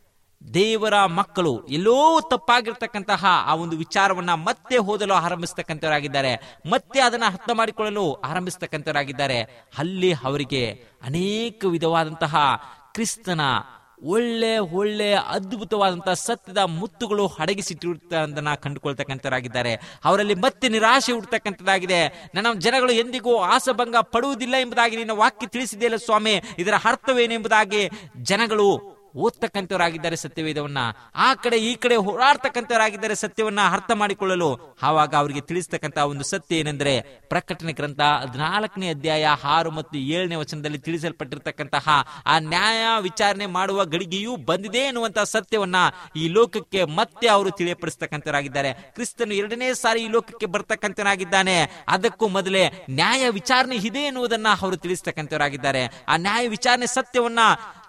ದೇವರ ಮಕ್ಕಳು ಎಲ್ಲೋ ತಪ್ಪಾಗಿರ್ತಕ್ಕಂತಹ ಆ ಒಂದು ವಿಚಾರವನ್ನ ಮತ್ತೆ ಓದಲು ಆರಂಭಿಸ್ತಕ್ಕಂಥವರಾಗಿದ್ದಾರೆ ಮತ್ತೆ ಅದನ್ನ ಅರ್ಥ ಮಾಡಿಕೊಳ್ಳಲು ಆರಂಭಿಸ್ತಕ್ಕಂಥವರಾಗಿದ್ದಾರೆ ಅಲ್ಲಿ ಅವರಿಗೆ ಅನೇಕ ವಿಧವಾದಂತಹ ಕ್ರಿಸ್ತನ ಒಳ್ಳೆ ಒಳ್ಳೆ ಅದ್ಭುತವಾದಂತಹ ಸತ್ಯದ ಮುತ್ತುಗಳು ಅಡಗಿಸಿಟ್ಟಿರುತ್ತದನ್ನ ಕಂಡುಕೊಳ್ತಕ್ಕಂಥವರಾಗಿದ್ದಾರೆ ಅವರಲ್ಲಿ ಮತ್ತೆ ನಿರಾಶೆ ಹುಡ್ತಕ್ಕಂಥದ್ದಾಗಿದೆ ನನ್ನ ಜನಗಳು ಎಂದಿಗೂ ಆಸಭಂಗ ಪಡುವುದಿಲ್ಲ ಎಂಬುದಾಗಿ ನಿನ್ನ ವಾಕ್ಯ ತಿಳಿಸಿದೆಯಲ್ಲ ಸ್ವಾಮಿ ಇದರ ಅರ್ಥವೇನೆಂಬುದಾಗಿ ಜನಗಳು ಓದ್ತಕ್ಕಂಥವರಾಗಿದ್ದಾರೆ ಸತ್ಯವೇದವನ್ನ ಆ ಕಡೆ ಈ ಕಡೆ ಹೋರಾಡ್ತಕ್ಕಂಥವರಾಗಿದ್ದಾರೆ ಸತ್ಯವನ್ನ ಅರ್ಥ ಮಾಡಿಕೊಳ್ಳಲು ಆವಾಗ ಅವರಿಗೆ ತಿಳಿಸ್ತಕ್ಕಂಥ ಒಂದು ಸತ್ಯ ಏನೆಂದರೆ ಪ್ರಕಟಣೆ ಗ್ರಂಥ ಹದಿನಾಲ್ಕನೇ ಅಧ್ಯಾಯ ಆರು ಮತ್ತು ಏಳನೇ ವಚನದಲ್ಲಿ ತಿಳಿಸಲ್ಪಟ್ಟಿರ್ತಕ್ಕಂತಹ ಆ ನ್ಯಾಯ ವಿಚಾರಣೆ ಮಾಡುವ ಗಳಿಗೆಯೂ ಬಂದಿದೆ ಎನ್ನುವಂತಹ ಸತ್ಯವನ್ನ ಈ ಲೋಕಕ್ಕೆ ಮತ್ತೆ ಅವರು ತಿಳಿಯಪಡಿಸ್ತಕ್ಕಂಥವರಾಗಿದ್ದಾರೆ ಕ್ರಿಸ್ತನು ಎರಡನೇ ಸಾರಿ ಈ ಲೋಕಕ್ಕೆ ಬರ್ತಕ್ಕಂಥನಾಗಿದ್ದಾನೆ ಅದಕ್ಕೂ ಮೊದಲೇ ನ್ಯಾಯ ವಿಚಾರಣೆ ಇದೆ ಎನ್ನುವುದನ್ನ ಅವರು ತಿಳಿಸ್ತಕ್ಕಂಥವರಾಗಿದ್ದಾರೆ ಆ ನ್ಯಾಯ ವಿಚಾರಣೆ ಸತ್ಯವನ್ನ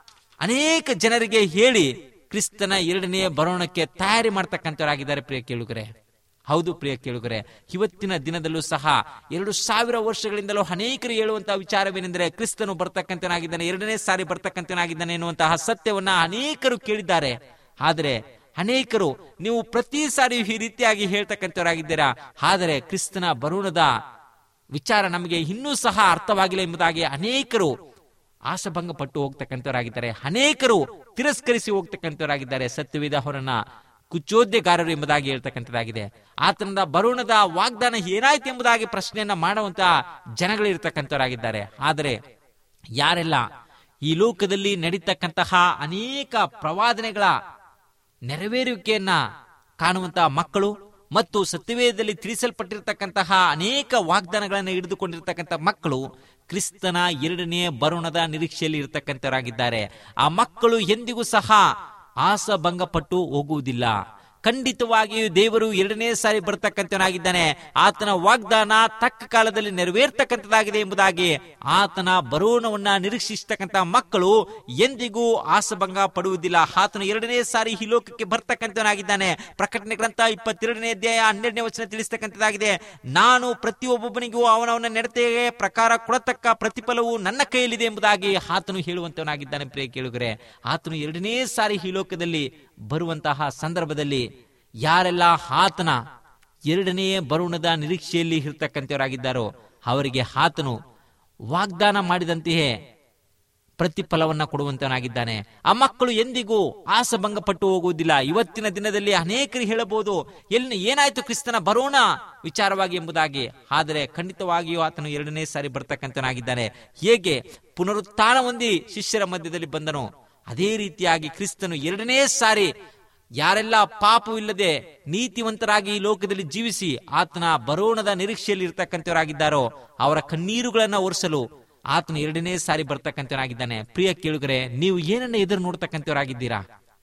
ಅನೇಕ ಜನರಿಗೆ ಹೇಳಿ ಕ್ರಿಸ್ತನ ಎರಡನೆಯ ಬರೋಣಕ್ಕೆ ತಯಾರಿ ಮಾಡ್ತಕ್ಕಂಥವರಾಗಿದ್ದಾರೆ ಪ್ರಿಯ ಕೇಳುಗರೆ ಹೌದು ಪ್ರಿಯ ಕೇಳುಗರೆ ಇವತ್ತಿನ ದಿನದಲ್ಲೂ ಸಹ ಎರಡು ಸಾವಿರ ವರ್ಷಗಳಿಂದಲೂ ಅನೇಕರು ಹೇಳುವಂತಹ ವಿಚಾರವೇನೆಂದರೆ ಕ್ರಿಸ್ತನು ಬರ್ತಕ್ಕಂಥನಾಗಿದ್ದಾನೆ ಎರಡನೇ ಸಾರಿ ಬರ್ತಕ್ಕಂಥನಾಗಿದ್ದಾನೆ ಎನ್ನುವಂತಹ ಸತ್ಯವನ್ನ ಅನೇಕರು ಕೇಳಿದ್ದಾರೆ ಆದರೆ ಅನೇಕರು ನೀವು ಪ್ರತಿ ಸಾರಿ ಈ ರೀತಿಯಾಗಿ ಹೇಳ್ತಕ್ಕಂಥವರಾಗಿದ್ದೀರಾ ಆದರೆ ಕ್ರಿಸ್ತನ ಬರುಣದ ವಿಚಾರ ನಮಗೆ ಇನ್ನೂ ಸಹ ಅರ್ಥವಾಗಿಲ್ಲ ಎಂಬುದಾಗಿ ಅನೇಕರು ಆಸಭಂಗ ಪಟ್ಟು ಹೋಗ್ತಕ್ಕಂಥವರಾಗಿದ್ದಾರೆ ಅನೇಕರು ತಿರಸ್ಕರಿಸಿ ಹೋಗ್ತಕ್ಕಂಥವರಾಗಿದ್ದಾರೆ ಸತ್ಯವೇದ ಅವರನ್ನ ಕುಚೋದ್ಯಗಾರರು ಎಂಬುದಾಗಿ ಹೇಳ್ತಕ್ಕಂಥದ್ದಾಗಿದೆ ಆತನದ ಬರುಣದ ವಾಗ್ದಾನ ಏನಾಯ್ತು ಎಂಬುದಾಗಿ ಪ್ರಶ್ನೆಯನ್ನ ಮಾಡುವಂತ ಜನಗಳು ಇರ್ತಕ್ಕಂಥವರಾಗಿದ್ದಾರೆ ಆದರೆ ಯಾರೆಲ್ಲ ಈ ಲೋಕದಲ್ಲಿ ನಡೀತಕ್ಕಂತಹ ಅನೇಕ ಪ್ರವಾದನೆಗಳ ನೆರವೇರುವಿಕೆಯನ್ನ ಕಾಣುವಂತಹ ಮಕ್ಕಳು ಮತ್ತು ಸತ್ಯವೇದದಲ್ಲಿ ತಿಳಿಸಲ್ಪಟ್ಟಿರ್ತಕ್ಕಂತಹ ಅನೇಕ ವಾಗ್ದಾನಗಳನ್ನು ಹಿಡಿದುಕೊಂಡಿರ್ತಕ್ಕಂಥ ಮಕ್ಕಳು ಕ್ರಿಸ್ತನ ಎರಡನೇ ಬರುಣದ ನಿರೀಕ್ಷೆಯಲ್ಲಿ ಇರತಕ್ಕಂಥವರಾಗಿದ್ದಾರೆ ಆ ಮಕ್ಕಳು ಎಂದಿಗೂ ಸಹ ಆಸಭಂಗಪಟ್ಟು ಹೋಗುವುದಿಲ್ಲ ಖಂಡಿತವಾಗಿಯೂ ದೇವರು ಎರಡನೇ ಸಾರಿ ಬರ್ತಕ್ಕಂಥವನಾಗಿದ್ದಾನೆ ಆತನ ವಾಗ್ದಾನ ತಕ್ಕ ಕಾಲದಲ್ಲಿ ನೆರವೇರ್ತಕ್ಕಂಥದ್ದಾಗಿದೆ ಎಂಬುದಾಗಿ ಆತನ ಬರೋಣವನ್ನ ನಿರೀಕ್ಷಿಸ್ತಕ್ಕಂಥ ಮಕ್ಕಳು ಎಂದಿಗೂ ಆಸಭಂಗ ಪಡುವುದಿಲ್ಲ ಆತನ ಎರಡನೇ ಸಾರಿ ಈ ಲೋಕಕ್ಕೆ ಬರ್ತಕ್ಕಂಥವನಾಗಿದ್ದಾನೆ ಪ್ರಕಟಣೆ ಗ್ರಂಥ ಇಪ್ಪತ್ತೆರಡನೇ ಅಧ್ಯಾಯ ಹನ್ನೆರಡನೇ ವಚನ ತಿಳಿಸ್ತಕ್ಕಂಥದ್ದಾಗಿದೆ ನಾನು ಪ್ರತಿಯೊಬ್ಬೊಬ್ಬನಿಗೂ ಅವನವನ ನಡತೆಗೆ ಪ್ರಕಾರ ಕೊಡತಕ್ಕ ಪ್ರತಿಫಲವು ನನ್ನ ಕೈಯಲ್ಲಿದೆ ಎಂಬುದಾಗಿ ಆತನು ಹೇಳುವಂತವನಾಗಿದ್ದಾನೆ ಪ್ರಿಯ ಕೇಳುಗರೆ ಆತನು ಎರಡನೇ ಸಾರಿ ಈ ಲೋಕದಲ್ಲಿ ಬರುವಂತಹ ಸಂದರ್ಭದಲ್ಲಿ ಯಾರೆಲ್ಲ ಆತನ ಎರಡನೇ ಬರುಣದ ನಿರೀಕ್ಷೆಯಲ್ಲಿ ಇರ್ತಕ್ಕಂಥವರಾಗಿದ್ದಾರೋ ಅವರಿಗೆ ಆತನು ವಾಗ್ದಾನ ಮಾಡಿದಂತೆಯೇ ಪ್ರತಿಫಲವನ್ನ ಕೊಡುವಂತವನಾಗಿದ್ದಾನೆ ಆ ಮಕ್ಕಳು ಎಂದಿಗೂ ಆಸಭಂಗ ಪಟ್ಟು ಹೋಗುವುದಿಲ್ಲ ಇವತ್ತಿನ ದಿನದಲ್ಲಿ ಅನೇಕರು ಹೇಳಬಹುದು ಎಲ್ಲಿ ಏನಾಯ್ತು ಕ್ರಿಸ್ತನ ಬರೋಣ ವಿಚಾರವಾಗಿ ಎಂಬುದಾಗಿ ಆದರೆ ಖಂಡಿತವಾಗಿಯೂ ಆತನು ಎರಡನೇ ಸಾರಿ ಬರ್ತಕ್ಕಂಥನಾಗಿದ್ದಾನೆ ಹೇಗೆ ಪುನರುತ್ಥಾನ ಹೊಂದಿ ಶಿಷ್ಯರ ಮಧ್ಯದಲ್ಲಿ ಬಂದನು ಅದೇ ರೀತಿಯಾಗಿ ಕ್ರಿಸ್ತನು ಎರಡನೇ ಸಾರಿ ಯಾರೆಲ್ಲ ಪಾಪವಿಲ್ಲದೆ ನೀತಿವಂತರಾಗಿ ಈ ಲೋಕದಲ್ಲಿ ಜೀವಿಸಿ ಆತನ ಬರೋಣದ ನಿರೀಕ್ಷೆಯಲ್ಲಿ ಇರ್ತಕ್ಕಂಥವರಾಗಿದ್ದಾರೋ ಅವರ ಕಣ್ಣೀರುಗಳನ್ನ ಒರೆಸಲು ಆತನು ಎರಡನೇ ಸಾರಿ ಬರ್ತಕ್ಕಂಥವನಾಗಿದ್ದಾನೆ ಪ್ರಿಯ ಕೇಳುಗರೆ ನೀವು ಏನನ್ನ ಎದುರು ನೋಡ್ತಕ್ಕಂಥವರಾಗಿದ್ದೀರಾ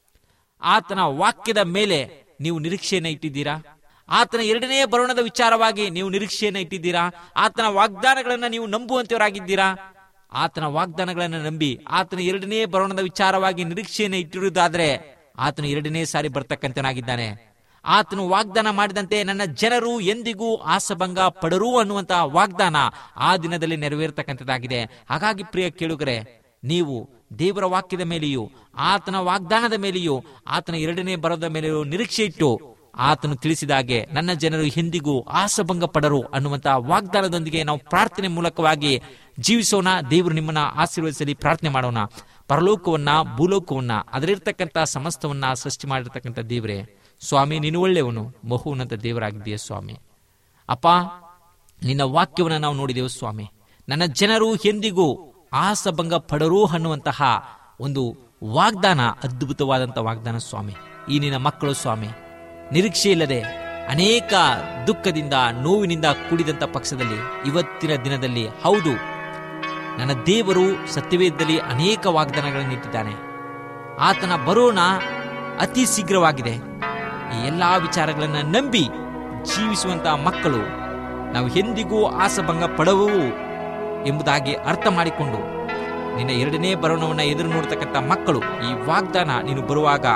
ಆತನ ವಾಕ್ಯದ ಮೇಲೆ ನೀವು ನಿರೀಕ್ಷೆಯನ್ನ ಇಟ್ಟಿದ್ದೀರಾ ಆತನ ಎರಡನೇ ಬರೋಣದ ವಿಚಾರವಾಗಿ ನೀವು ನಿರೀಕ್ಷೆಯನ್ನ ಇಟ್ಟಿದ್ದೀರಾ ಆತನ ವಾಗ್ದಾನಗಳನ್ನ ನೀವು ನಂಬುವಂತವರಾಗಿದ್ದೀರಾ ಆತನ ವಾಗ್ದಾನಗಳನ್ನು ನಂಬಿ ಆತನ ಎರಡನೇ ಬರೋಣದ ವಿಚಾರವಾಗಿ ನಿರೀಕ್ಷೆಯನ್ನು ಇಟ್ಟಿರುವುದಾದ್ರೆ ಆತನು ಎರಡನೇ ಸಾರಿ ಬರ್ತಕ್ಕಂಥನಾಗಿದ್ದಾನೆ ಆತನು ವಾಗ್ದಾನ ಮಾಡಿದಂತೆ ನನ್ನ ಜನರು ಎಂದಿಗೂ ಆಸಭಂಗ ಪಡರು ಅನ್ನುವಂತಹ ವಾಗ್ದಾನ ಆ ದಿನದಲ್ಲಿ ನೆರವೇರ್ತಕ್ಕಂಥದ್ದಾಗಿದೆ ಹಾಗಾಗಿ ಪ್ರಿಯ ಕೇಳುಗರೆ ನೀವು ದೇವರ ವಾಕ್ಯದ ಮೇಲೆಯೂ ಆತನ ವಾಗ್ದಾನದ ಮೇಲೆಯೂ ಆತನ ಎರಡನೇ ಬರೋದ ಮೇಲೆಯೂ ನಿರೀಕ್ಷೆ ಇಟ್ಟು ಆತನು ತಿಳಿಸಿದಾಗೆ ನನ್ನ ಜನರು ಎಂದಿಗೂ ಆಸಭಂಗ ಪಡರು ಅನ್ನುವಂತಹ ವಾಗ್ದಾನದೊಂದಿಗೆ ನಾವು ಪ್ರಾರ್ಥನೆ ಮೂಲಕವಾಗಿ ಜೀವಿಸೋಣ ದೇವರು ನಿಮ್ಮನ್ನ ಆಶೀರ್ವದಿಸಲಿ ಪ್ರಾರ್ಥನೆ ಮಾಡೋಣ ಪರಲೋಕವನ್ನ ಭೂಲೋಕವನ್ನ ಅದರಿರ್ತಕ್ಕಂಥ ಸಮಸ್ತವನ್ನ ಸೃಷ್ಟಿ ಮಾಡಿರ್ತಕ್ಕಂಥ ದೇವರೇ ಸ್ವಾಮಿ ನೀನು ಒಳ್ಳೆಯವನು ಬಹು ಉನ್ನತ ದೇವರಾಗಿದ್ದೀಯ ಸ್ವಾಮಿ ಅಪ್ಪ ನಿನ್ನ ವಾಕ್ಯವನ್ನು ನಾವು ನೋಡಿದೆವು ಸ್ವಾಮಿ ನನ್ನ ಜನರು ಎಂದಿಗೂ ಆಸಭಂಗ ಪಡರು ಅನ್ನುವಂತಹ ಒಂದು ವಾಗ್ದಾನ ಅದ್ಭುತವಾದಂತಹ ವಾಗ್ದಾನ ಸ್ವಾಮಿ ಈ ನಿನ್ನ ಮಕ್ಕಳು ಸ್ವಾಮಿ ನಿರೀಕ್ಷೆ ಇಲ್ಲದೆ ಅನೇಕ ದುಃಖದಿಂದ ನೋವಿನಿಂದ ಕೂಡಿದಂತ ಪಕ್ಷದಲ್ಲಿ ಇವತ್ತಿನ ದಿನದಲ್ಲಿ ಹೌದು ನನ್ನ ದೇವರು ಸತ್ಯವೇದದಲ್ಲಿ ಅನೇಕ ವಾಗ್ದಾನಗಳನ್ನು ಇಟ್ಟಿದ್ದಾನೆ ಆತನ ಬರೋಣ ಅತಿ ಶೀಘ್ರವಾಗಿದೆ ಈ ಎಲ್ಲಾ ವಿಚಾರಗಳನ್ನ ನಂಬಿ ಜೀವಿಸುವಂತಹ ಮಕ್ಕಳು ನಾವು ಎಂದಿಗೂ ಆಸಭಂಗ ಪಡವು ಎಂಬುದಾಗಿ ಅರ್ಥ ಮಾಡಿಕೊಂಡು ನಿನ್ನ ಎರಡನೇ ಬರೋಣವನ್ನ ಎದುರು ನೋಡ್ತಕ್ಕಂಥ ಮಕ್ಕಳು ಈ ವಾಗ್ದಾನ ನೀನು ಬರುವಾಗ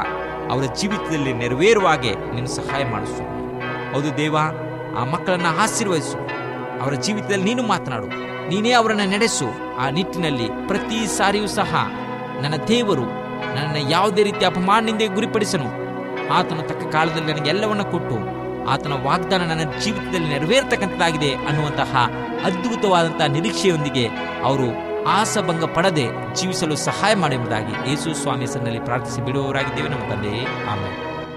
ಅವರ ಜೀವಿತದಲ್ಲಿ ನೆರವೇರುವ ಹಾಗೆ ನೀನು ಸಹಾಯ ಮಾಡಿಸು ಹೌದು ದೇವ ಆ ಮಕ್ಕಳನ್ನ ಆಶೀರ್ವದಿಸು ಅವರ ಜೀವಿತದಲ್ಲಿ ನೀನು ಮಾತನಾಡು ನೀನೇ ಅವರನ್ನು ನಡೆಸು ಆ ನಿಟ್ಟಿನಲ್ಲಿ ಪ್ರತಿ ಸಾರಿಯೂ ಸಹ ನನ್ನ ದೇವರು ನನ್ನನ್ನು ಯಾವುದೇ ರೀತಿಯ ಅಪಮಾನದಿಂದ ಗುರಿಪಡಿಸನು ಆತನು ತಕ್ಕ ಕಾಲದಲ್ಲಿ ನನಗೆ ಎಲ್ಲವನ್ನ ಕೊಟ್ಟು ಆತನ ವಾಗ್ದಾನ ನನ್ನ ಜೀವಿತದಲ್ಲಿ ನೆರವೇರ್ತಕ್ಕಂಥದ್ದಾಗಿದೆ ಅನ್ನುವಂತಹ ಅದ್ಭುತವಾದಂತಹ ನಿರೀಕ್ಷೆಯೊಂದಿಗೆ ಅವರು ಆಸಭಂಗ ಪಡದೆ ಜೀವಿಸಲು ಸಹಾಯ ಮಾಡುವುದಾಗಿ ಯೇಸು ಸ್ವಾಮಿ ಹೆಸರಿನಲ್ಲಿ ಪ್ರಾರ್ಥಿಸಿ ಬಿಡುವವರಾಗಿದ್ದೇವೆ ನಮ್ಮ ತಂದೆಯೇ ಆಮೇಲೆ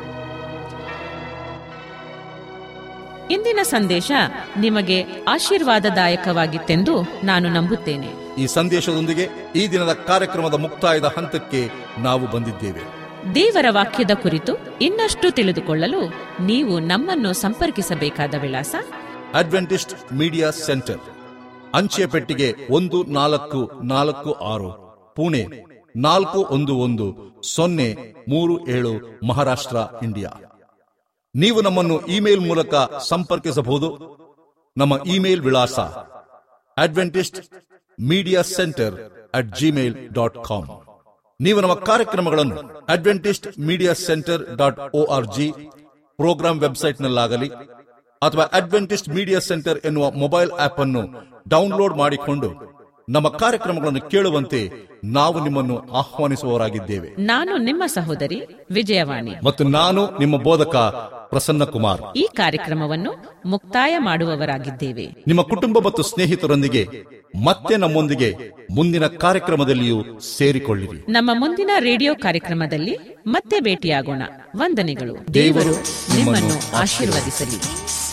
ಇಂದಿನ ಸಂದೇಶ ನಿಮಗೆ ಆಶೀರ್ವಾದದಾಯಕವಾಗಿತ್ತೆಂದು ನಾನು ನಂಬುತ್ತೇನೆ ಈ ಸಂದೇಶದೊಂದಿಗೆ ಈ ದಿನದ ಕಾರ್ಯಕ್ರಮದ ಮುಕ್ತಾಯದ ಹಂತಕ್ಕೆ ನಾವು ಬಂದಿದ್ದೇವೆ ದೇವರ ವಾಕ್ಯದ ಕುರಿತು ಇನ್ನಷ್ಟು ತಿಳಿದುಕೊಳ್ಳಲು ನೀವು ನಮ್ಮನ್ನು ಸಂಪರ್ಕಿಸಬೇಕಾದ ವಿಳಾಸ ಅಡ್ವೆಂಟಿಸ್ಟ್ ಮೀಡಿಯಾ ಸೆಂಟರ್ ಅಂಚೆ ಪೆಟ್ಟಿಗೆ ಒಂದು ನಾಲ್ಕು ನಾಲ್ಕು ಆರು ಪುಣೆ ನಾಲ್ಕು ಒಂದು ಒಂದು ಸೊನ್ನೆ ಮೂರು ಏಳು ಮಹಾರಾಷ್ಟ್ರ ಇಂಡಿಯಾ ನೀವು ನಮ್ಮನ್ನು ಇಮೇಲ್ ಮೂಲಕ ಸಂಪರ್ಕಿಸಬಹುದು ನಮ್ಮ ಇಮೇಲ್ ವಿಳಾಸ Adventist media centre at Gmail dot com ನೀವು ನಮ್ಮ ಕಾರ್ಯಕ್ರಮಗಳನ್ನು Adventist media centre dot O R G programme ವೆಬ್ಸೈಟ್ನಲ್ಲಾಗಲಿ ಅಥವಾ ಅಡ್ವೆಂಟಿಸ್ಟ್ ಮೀಡಿಯಾ ಸೆಂಟರ್ ಎನ್ನುವ ಮೊಬೈಲ್ ಆಪ್ ಅನ್ನು ಡೌನ್ಲೋಡ್ ಮಾಡಿಕೊಂಡು ನಮ್ಮ ಕಾರ್ಯಕ್ರಮಗಳನ್ನು ಕೇಳುವಂತೆ ನಾವು ನಿಮ್ಮನ್ನು ಆಹ್ವಾನಿಸುವವರಾಗಿದ್ದೇವೆ ನಾನು ನಿಮ್ಮ ಸಹೋದರಿ ವಿಜಯವಾಣಿ ಮತ್ತು ನಾನು ನಿಮ್ಮ ಬೋಧಕ ಪ್ರಸನ್ನ ಕುಮಾರ್ ಈ ಕಾರ್ಯಕ್ರಮವನ್ನು ಮುಕ್ತಾಯ ಮಾಡುವವರಾಗಿದ್ದೇವೆ ನಿಮ್ಮ ಕುಟುಂಬ ಮತ್ತು ಸ್ನೇಹಿತರೊಂದಿಗೆ ಮತ್ತೆ ನಮ್ಮೊಂದಿಗೆ ಮುಂದಿನ ಕಾರ್ಯಕ್ರಮದಲ್ಲಿಯೂ ಸೇರಿಕೊಳ್ಳಿರಿ ನಮ್ಮ ಮುಂದಿನ ರೇಡಿಯೋ ಕಾರ್ಯಕ್ರಮದಲ್ಲಿ ಮತ್ತೆ ಭೇಟಿಯಾಗೋಣ ವಂದನೆಗಳು ದೇವರು ದೇವರು ನಿಮ್ಮನ್ನು ಆಶೀರ್ವದಿಸಲಿ